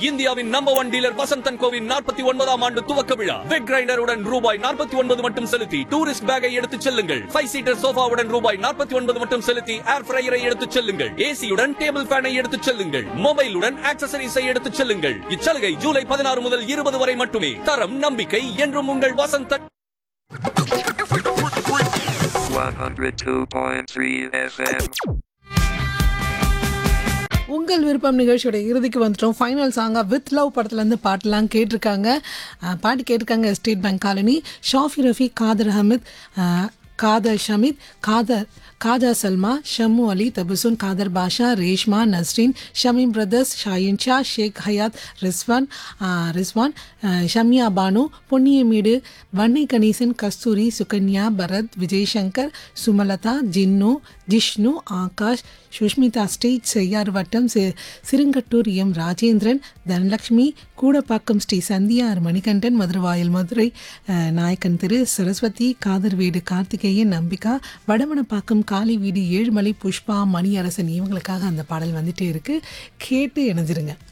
இந்தியாவின் number one dealer Vasanthan கோவின் நாற்பத்தி ஒன்பதாம் ஆண்டு துவக்க விழா வெக் கிரைண்டருடன் ரூபாய் நாற்பத்தி ஒன்பது மட்டும் செலுத்தி டூரிஸ்ட் பேக்கை எடுத்துச் செல்லுங்கள் ஃபைவ் சீட்டர் சோஃபாவுடன் ரூபாய் நாற்பத்தி ஒன்பது மட்டும் செலுத்தி ஏர் ஃப்ரையரை எடுத்துச் செல்லுங்கள் ஏசியுடன் டேபிள் ஃபேனை எடுத்துச் செல்லுங்கள் மொபைலுடன் ஆக்சசரிஸை எடுத்துச் செல்லுங்கள் இச்சலுகை ஜூலை பதினாறு முதல் இருபது வரை மட்டுமே தரம் நம்பிக்கை என்றும் உங்கள் வசந்தன் 102.3 FM. உங்கள் விருப்பம் நிகழ்ச்சியோட இறுதிக்கு வந்துட்டோம் ஃபைனல் சாங்காக வித் லவ் படத்துலேருந்து பாட்டெல்லாம் கேட்டிருக்காங்க அஹ், பாட்டு கேட்டிருக்காங்க State Bank colony Shafi Rafi Khader Ahmed அஹ், காதர் ஷமீத் காதர் காஜா சல்மா ஷம்மு அலி தபசுன் காதர் பாஷா ரேஷ்மா நஸ்ரீன் ஷமீம் பிரதர்ஸ் ஷாயின் ஷா ஷேக் ஹயாத் ரிஸ்வான் அஹ், ரிஸ்வான் அஹ், ஷம்யா பானு பொன்னியமீடு வன்னை கணேசன் கஸ்தூரி சுகன்யா பரத் விஜய்சங்கர் சுமலதா ஜின்னு ஜிஷ்ணு ஆகாஷ் சுஷ்மிதா ஸ்டேஜ் செய்யார் வட்டம் சி- சிறுங்கட்டூர் எம் ராஜேந்திரன் தனலட்சுமி கூடப்பாக்கம் ஸ்ரீ சந்தியார் மணிகண்டன் மதுரவாயல் மதுரை அஹ், நாயக்கன் திரு சரஸ்வதி காதர் வீடு கார்த்திகேயன் நம்பிக்கா வடமணப்பாக்கம் காளி வீடு ஏழுமலை புஷ்பா மணியரசன் இவங்களுக்காக அந்த பாடல் வந்துட்டே இருக்கு கேட்டு இணைஞ்சிருங்க